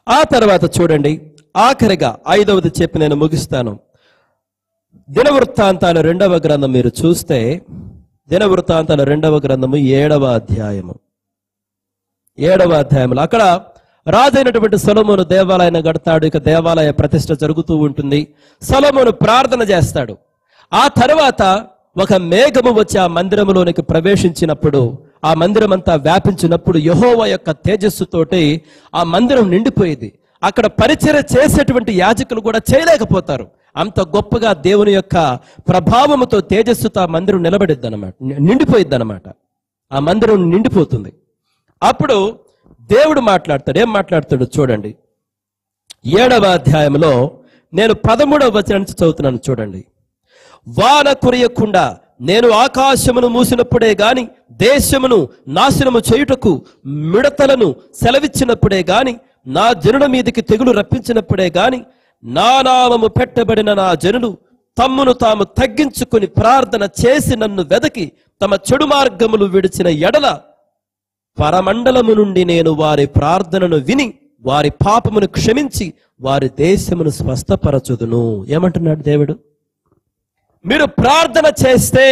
ఆ తర్వాత చూడండి ఆఖరిగా ఐదవది చెప్పి నేను ముగిస్తాను దినవృత్తాంతాలు రెండవ గ్రంథం మీరు చూస్తే దినవృత్తాంతాలు రెండవ గ్రంథము ఏడవ అధ్యాయము ఏడవ అధ్యాయంలో అక్కడ రాజైనటువంటి సొలమును దేవాలయాన్ని కడతాడు ఇక దేవాలయ ప్రతిష్ట జరుగుతూ ఉంటుంది సొలమును ప్రార్థన చేస్తాడు ఆ తర్వాత ఒక మేఘము వచ్చి ఆ మందిరములోనికి ప్రవేశించినప్పుడు ఆ మందిరం అంతా వ్యాపించినప్పుడు యహోవ యొక్క తేజస్సుతోటి ఆ మందిరం నిండిపోయింది అక్కడ పరిచర్య చేసేటువంటి యాజకులు కూడా చేయలేకపోతారు అంత గొప్పగా దేవుని యొక్క ప్రభావముతో తేజస్సుతో ఆ మందిరం నిలబడిద్ది అనమాట నిండిపోయిద్ది అనమాట ఆ మందిరం నిండిపోతుంది అప్పుడు దేవుడు మాట్లాడతాడు ఏం మాట్లాడతాడు చూడండి ఏడవ అధ్యాయంలో నేను పదమూడవ వచనం నుంచి చదువుతున్నాను చూడండి వాన కురియకుండా నేను ఆకాశమును మూసినప్పుడే గాని దేశమును నాశనము చేయుటకు మిడతలను సెలవిచ్చినప్పుడే గాని నా జనుల మీదకి తెగులు రప్పించినప్పుడే గాని నా నామము పెట్టబడిన నా జనులు తమ్మును తాము తగ్గించుకుని ప్రార్థన చేసి నన్ను వెదకి తమ చెడు మార్గములు విడిచిన ఎడల పరమండలము నుండి నేను వారి ప్రార్థనను విని వారి పాపమును క్షమించి వారి దేశమును స్వస్థపరచుదును ఏమంటున్నాడు దేవుడు మీరు ప్రార్థన చేస్తే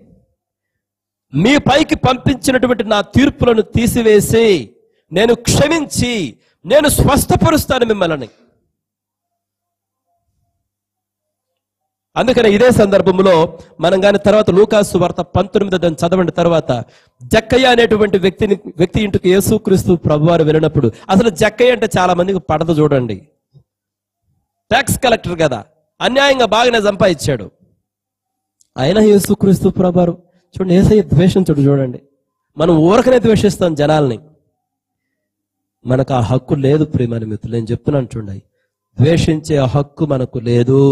మీ పైకి పంపించినటువంటి నా తీర్పులను తీసివేసి నేను క్షమించి నేను స్వస్థపరుస్తాను మిమ్మల్ని అందుకని ఇదే సందర్భంలో మనం కానీ తర్వాత లూకాసు వార్త పంతొమ్మిది దాన్ని చదవండి తర్వాత జక్కయ్య అనేటువంటి వ్యక్తిని వ్యక్తి ఇంటికి యేసుక్రీస్తు ప్రభువారు వెళ్ళినప్పుడు అసలు జక్కయ్య అంటే చాలా మందికి పడదు చూడండి ట్యాక్స్ కలెక్టర్ కదా అన్యాయంగా బాగానే సంపాదించాడు ఆయన యేసుక్రీస్తు ప్రభువారు చూడండి ఏసయ్య ద్వేషించుడు చూడండి మనం ఊరకనే ద్వేషిస్తాం జనాల్ని మనకు ఆ హక్కు లేదు ప్రియమని మిత్రులు నేను చెప్తున్నాను చూడండి ద్వేషించే హక్కు మనకు లేదు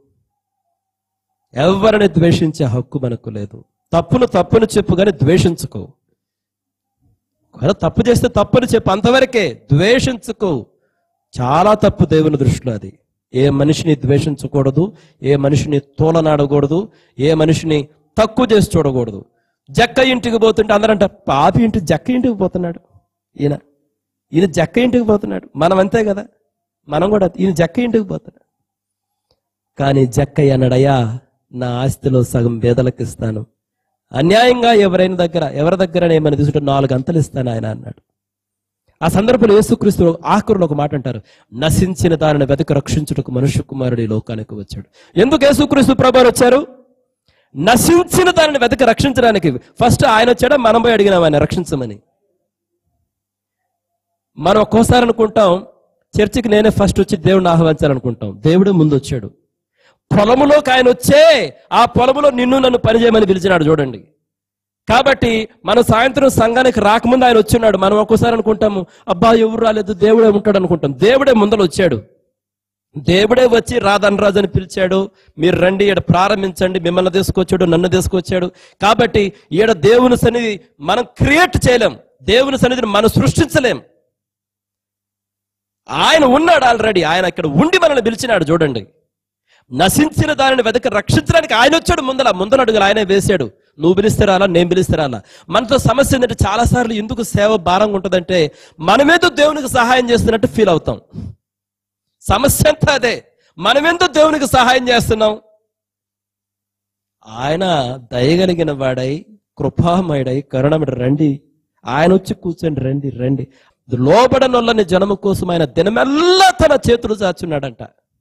ఎవరిని ద్వేషించే హక్కు మనకు లేదు తప్పును తప్పును చెప్పు కానీ ద్వేషించుకో ఒకవేళ తప్పు చేస్తే తప్పుని చెప్పు అంతవరకే ద్వేషించుకో చాలా తప్పు దేవుని దృష్టిలో అది ఏ మనిషిని ద్వేషించకూడదు ఏ మనిషిని తోలనాడకూడదు ఏ మనిషిని తక్కువ చేసి చూడకూడదు జక్క ఇంటికి పోతుంటే అందరంట పాపి ఇంటి జక్క ఇంటికి పోతున్నాడు ఈయన ఈయన జక్క ఇంటికి పోతున్నాడు మనం అంతే కదా మనం కూడా ఈయన జక్క ఇంటికి పోతున్నాడు కానీ జక్కయ్య అన్నాడయ్యా నా ఆస్తిలో సగం పేదలకు ఇస్తాను అన్యాయంగా ఎవరైనా దగ్గర ఎవరి దగ్గర ఏమైనా తీసుకుంటే నాలుగు అంతలు ఇస్తాను ఆయన అన్నాడు ఆ సందర్భంలో యేసుక్రీస్తు ఆఖరులో ఒక మాట అంటారు నశించిన దానిని వెతక రక్షించుటకు మనుష్య కుమారుడు ఈ లోకానికి వచ్చాడు ఎందుకు యేసుక్రీస్తు ప్రభావం వచ్చారు నశించిన దానిని వెతక రక్షించడానికి ఫస్ట్ ఆయన వచ్చాడా మనం పోయి అడిగినాం ఆయన రక్షించమని మనం ఒక్కోసారి అనుకుంటాం చర్చికి నేనే ఫస్ట్ వచ్చి దేవుడిని ఆహ్వానించాలనుకుంటాం దేవుడే ముందు వచ్చాడు పొలములోకి ఆయన వచ్చే ఆ పొలములో నిన్ను నన్ను పనిచేయమని పిలిచినాడు చూడండి కాబట్టి మనం సాయంత్రం సంఘానికి రాకముందు ఆయన వచ్చున్నాడు మనం ఒక్కోసారి అనుకుంటాము అబ్బా ఎవరు రాలేదు దేవుడే ఉంటాడు అనుకుంటాం దేవుడే ముందర వచ్చాడు దేవుడే వచ్చి రాధన్ రాజు అని పిలిచాడు మీరు రండి ఈడ ప్రారంభించండి మిమ్మల్ని తీసుకొచ్చాడు నన్ను తీసుకొచ్చాడు కాబట్టి ఈడ దేవుని సన్నిధి మనం క్రియేట్ చేయలేం దేవుని సన్నిధిని మనం సృష్టించలేం ఆయన ఉన్నాడు ఆల్రెడీ ఆయన ఇక్కడ ఉండి మనల్ని పిలిచినాడు చూడండి నశించిన దానిని వెతక రక్షించడానికి ఆయన వచ్చాడు ముందల ముందల అడుగులు ఆయనే వేశాడు నువ్వు పిలిస్తే రాలా నేను పిలిస్తే రాలా మనతో సమస్య ఏంటంటే చాలా సార్లు ఎందుకు సేవ భారంగా ఉంటుందంటే మనమేదో దేవునికి సహాయం చేస్తున్నట్టు ఫీల్ అవుతాం సమస్య అంతా అదే మనమెంతో దేవునికి సహాయం చేస్తున్నాం ఆయన దయగలిగిన వాడై కృపామయుడై కరుణముడు రండి ఆయన వచ్చి కూర్చొని రండి రండి లోబడనొల్లని జనము కోసం ఆయన దినమెల్లా తన చేతులు చాచున్నాడంట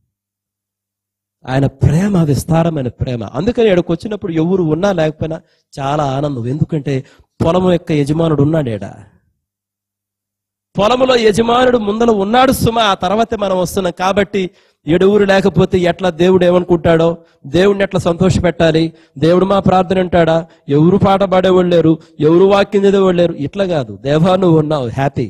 ఆయన ప్రేమ విస్తారమైన ప్రేమ అందుకని ఇక్కడికి వచ్చినప్పుడు ఎవరు ఉన్నా లేకపోయినా చాలా ఆనందం ఎందుకంటే పొలం యొక్క యజమానుడు ఉన్నాడేడా పొలములో యజమానుడు ముందల ఉన్నాడు సుమ ఆ తర్వాతే మనం వస్తున్నాం కాబట్టి ఎడుగురు లేకపోతే ఎట్లా దేవుడు ఏమనుకుంటాడో దేవుడిని ఎట్లా సంతోష పెట్టాలి దేవుడు మా ప్రార్థన అంటాడా ఎవరు పాట పాడేవాళ్ళు లేరు ఎవరు వాక్యం చదివేవాళ్ళు లేరు ఇట్లా కాదు దేవా నువ్వు ఉన్నావు హ్యాపీ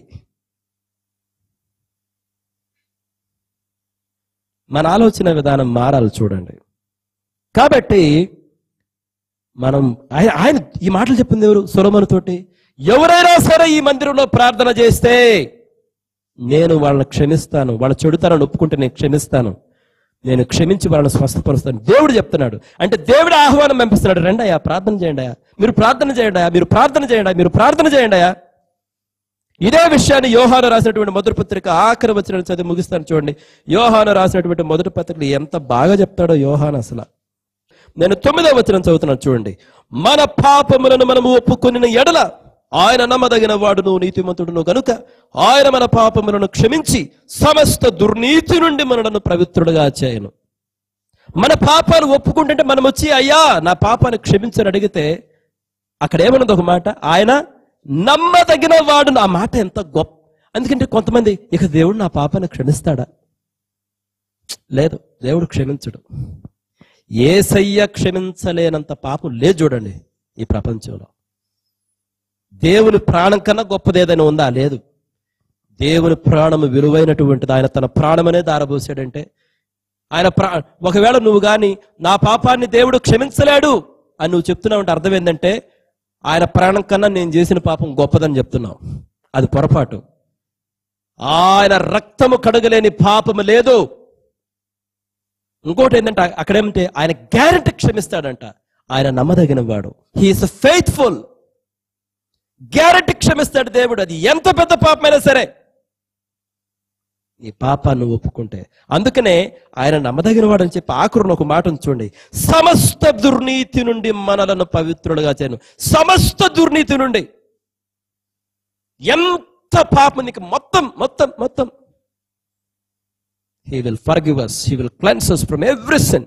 మన ఆలోచన విధానం మారాలి చూడండి కాబట్టి మనం ఆయన ఆయన ఈ మాటలు చెప్పింది ఎవరు సొలమను తోటి ఎవరైనా సరే ఈ మందిరంలో ప్రార్థన చేస్తే నేను వాళ్ళని క్షమిస్తాను వాళ్ళ చెడుతనాన్ని ఒప్పుకుంటే నేను క్షమిస్తాను నేను క్షమించి వాళ్ళని స్వస్థపరుస్తాను దేవుడు చెప్తున్నాడు అంటే దేవుడు ఆహ్వానం పంపిస్తున్నాడు రండి అయ్యా ప్రార్థన చేయండి అయ్యా మీరు ప్రార్థన చేయండి అయ్యా మీరు ప్రార్థన చేయండి అయ్యా మీరు ప్రార్థన చేయండి అయ్యా ఇదే విషయాన్ని యోహాను రాసినటువంటి మొదటి పత్రిక ఆఖరి వచ్చిన చదివి ముగిస్తాను చూడండి యోహాను రాసినటువంటి మొదటి పత్రికలు ఎంత బాగా చెప్తాడో యోహాను అసలు నేను తొమ్మిదవ వచనం చదువుతున్నాను చూడండి మన పాపములను మనము ఒప్పుకొనిన ఎడల ఆయన నమ్మదగిన వాడును నీతిమంతుడును గనుక ఆయన మన పాపములను క్షమించి సమస్త దుర్నీతి నుండి మనలను పవిత్రుడుగా చేయను మన పాపాలు ఒప్పుకుంటుంటే మనం వచ్చి అయ్యా నా పాపాన్ని క్షమించని అడిగితే అక్కడ ఏమన్నది ఒక మాట ఆయన నమ్మదగిన వాడు నా మాట ఎంత గొప్ప ఎందుకంటే కొంతమంది ఇక దేవుడు నా పాపాన్ని క్షమిస్తాడా లేదు దేవుడు క్షమించడు ఏసయ్య క్షమించలేనంత పాపం లేదు చూడండి ఈ ప్రపంచంలో దేవుని ప్రాణం కన్నా గొప్పది ఏదైనా ఉందా లేదు దేవుని ప్రాణము విలువైనటువంటిది ఆయన తన ప్రాణమనే దారబోసాడంటే ఆయన ప్రా ఒకవేళ నువ్వు గాని నా పాపాన్ని దేవుడు క్షమించలేడు అని నువ్వు చెప్తున్నావు అంటే అర్థం ఏంటంటే ఆయన ప్రాణం కన్నా నేను చేసిన పాపం గొప్పదని చెప్తున్నావు అది పొరపాటు ఆయన రక్తము కడగలేని పాపము లేదు ఇంకోటి ఏంటంటే అక్కడేమంటే ఆయన గ్యారెంటీ క్షమిస్తాడంట ఆయన నమ్మదగిన వాడు హీఈస్ ఫెయిత్ఫుల్ గ్యారెంటీ క్షమిస్తాడు దేవుడు అది ఎంత పెద్ద పాపమైనా సరే నీ పాపాన్ని ఒప్పుకుంటే అందుకనే ఆయన నమ్మదగిన వాడు అని చెప్పి ఆకురును ఒక మాట ఉంచండి సమస్త దుర్నీతి నుండి మనలను పవిత్రులుగా చేయను సమస్త దుర్నీతి నుండి ఎంత పాపం నీకు మొత్తం మొత్తం మొత్తం he will forgive us he will cleanse us from every sin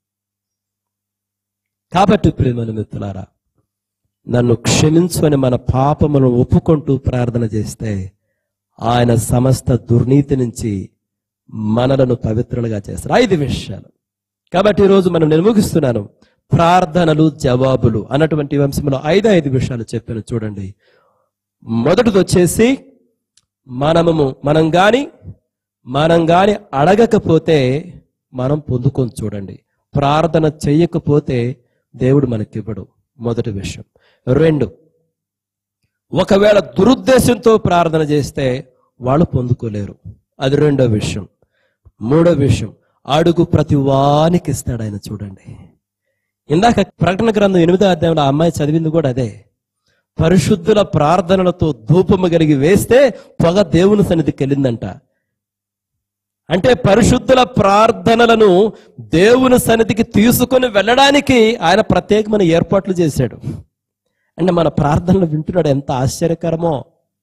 కాబట్టి ప్రేమను మిత్రులారా నన్ను క్షమించని మన పాపములను ఒప్పుకుంటూ ప్రార్థన చేస్తే ఆయన సమస్త దుర్నీతి నుంచి మనలను పవిత్రులుగా చేస్తారు ఐదు విషయాలు కాబట్టి ఈరోజు మనం నేను ముగిస్తున్నాను ప్రార్థనలు జవాబులు అన్నటువంటి ఈ అంశంలో ఐదు ఐదు విషయాలు చెప్పాను చూడండి మొదటిది వచ్చేసి మనము మనం గాని మనం గాని అడగకపోతే మనం పొందుకొని చూడండి ప్రార్థన చెయ్యకపోతే దేవుడు మనకివ్వడు మొదటి విషయం రెండు ఒకవేళ దురుద్దేశంతో ప్రార్థన చేస్తే వాళ్ళు పొందుకోలేరు అది రెండో విషయం మూడో విషయం అడుగు ప్రతి వానికి ఇస్తాడు ఆయన చూడండి ఇందాక ప్రకటన గ్రంథం ఎనిమిదో అధ్యాయంలో ఆ అమ్మాయి చదివింది కూడా అదే పరిశుద్ధుల ప్రార్థనలతో ధూపము కలిగి వేస్తే పొగ దేవుని సన్నిధికి వెళ్ళిందంట అంటే పరిశుద్ధుల ప్రార్థనలను దేవుని సన్నిధికి తీసుకొని వెళ్ళడానికి ఆయన ప్రత్యేకమైన ఏర్పాట్లు చేశాడు అంటే మన ప్రార్థనలు వింటున్నాడు ఎంత ఆశ్చర్యకరమో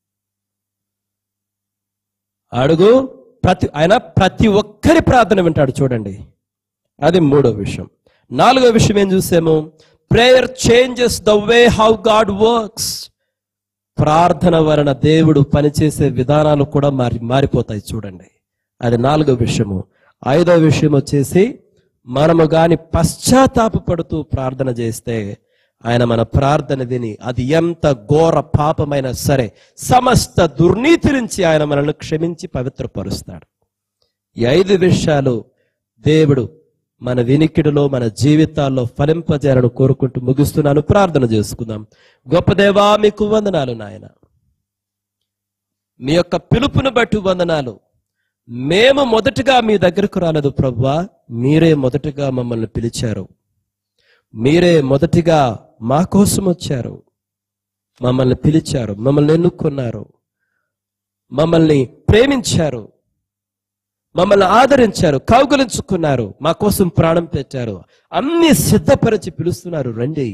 అడుగు ప్రతి ఆయన ప్రతి ఒక్కరి ప్రార్థన వింటాడు చూడండి అది మూడో విషయం నాలుగో విషయం ఏం చూసాము prayer changes the way how God works ప్రార్థన వలన దేవుడు పనిచేసే విధానాలు కూడా మారి మారిపోతాయి చూడండి అది నాలుగో విషయము ఐదో విషయం వచ్చేసి మనము గాని పశ్చాత్తాపపడుతూ ప్రార్థన చేస్తే ఆయన మన ప్రార్థన విని అది ఎంత ఘోర పాపమైనా సరే సమస్త దుర్నీతి నుంచి ఆయన మనల్ని క్షమించి పవిత్రపరుస్తాడు ఈ ఐదు విషయాలు దేవుడు మన వినికిడిలో మన జీవితాల్లో ఫలింపజేయాలని కోరుకుంటూ ముగిస్తున్నాను ప్రార్థన చేసుకుందాం గొప్ప దేవా మీకు వందనాలు నాయన మీ యొక్క పిలుపును బట్టి వందనాలు మేము మొదటగా మీ దగ్గరకు రాలేదు ప్రవ్వా మీరే మొదటగా మమ్మల్ని పిలిచారు మీరే మొదటిగా మా కోసం వచ్చారు మమ్మల్ని పిలిచారు మమ్మల్ని ఎన్నుకున్నారు మమ్మల్ని ప్రేమించారు మమ్మల్ని ఆదరించారు కౌగులించుకున్నారు మా కోసం ప్రాణం పెట్టారు అన్ని సిద్ధపరిచి పిలుస్తున్నారు రండి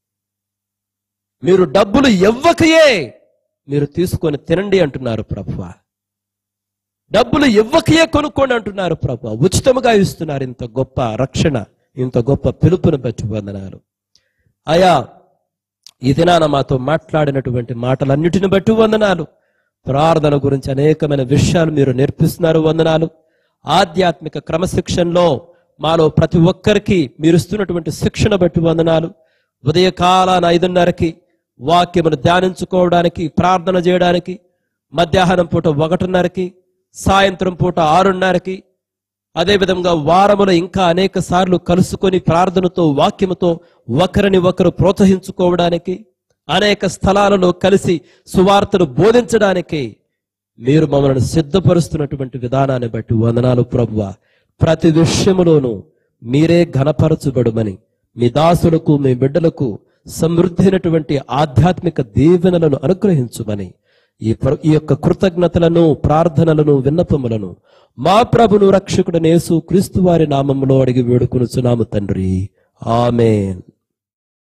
మీరు డబ్బులు ఇవ్వకయే మీరు తీసుకొని తినండి అంటున్నారు ప్రభు డబ్బులు ఇవ్వకయే కొనుక్కోండి అంటున్నారు ప్రభు ఉచితముగా ఇస్తున్నారు ఇంత గొప్ప రక్షణ ఇంత గొప్ప పిలుపును బట్టి వందనాలు అయా ఈ దినాన మాతో మాట్లాడినటువంటి మాటలన్నిటిని బట్టి వందనాలు ప్రార్థన గురించి అనేకమైన విషయాలు మీరు నేర్పిస్తున్నారు వందనాలు ఆధ్యాత్మిక క్రమశిక్షణలో మాలో ప్రతి ఒక్కరికి మీరు ఇస్తున్నటువంటి శిక్షణ బట్టి వందనాలు ఉదయకాలాన ఐదున్నరకి వాక్యమును ధ్యానించుకోవడానికి ప్రార్థన చేయడానికి మధ్యాహ్నం పూట ఒకటిన్నరకి సాయంత్రం పూట ఆరున్నరకి అదేవిధంగా వారములో ఇంకా అనేక సార్లు కలుసుకొని ప్రార్థనతో వాక్యముతో ఒకరిని ఒకరు ప్రోత్సహించుకోవడానికి అనేక స్థలాలలో కలిసి సువార్తను బోధించడానికి మీరు మమ్మల్ని సిద్ధపరుస్తున్నటువంటి విధానాన్ని బట్టి వందనాలు ప్రభువ ప్రతి విషయములోనూ మీరే ఘనపరచుబడుమని మీ దాసులకు మీ బిడ్డలకు సమృద్ధి అయినటువంటి ఆధ్యాత్మిక దీవెనలను అనుగ్రహించుమని ఈ ప్ర- ఈ యొక్క కృతజ్ఞతలను ప్రార్థనలను విన్నపములను మా ప్రభును రక్షకుడు నేసు క్రీస్తు వారి నామములో అడిగి వేడుకొనుచున్నాము తండ్రి ఆమెన్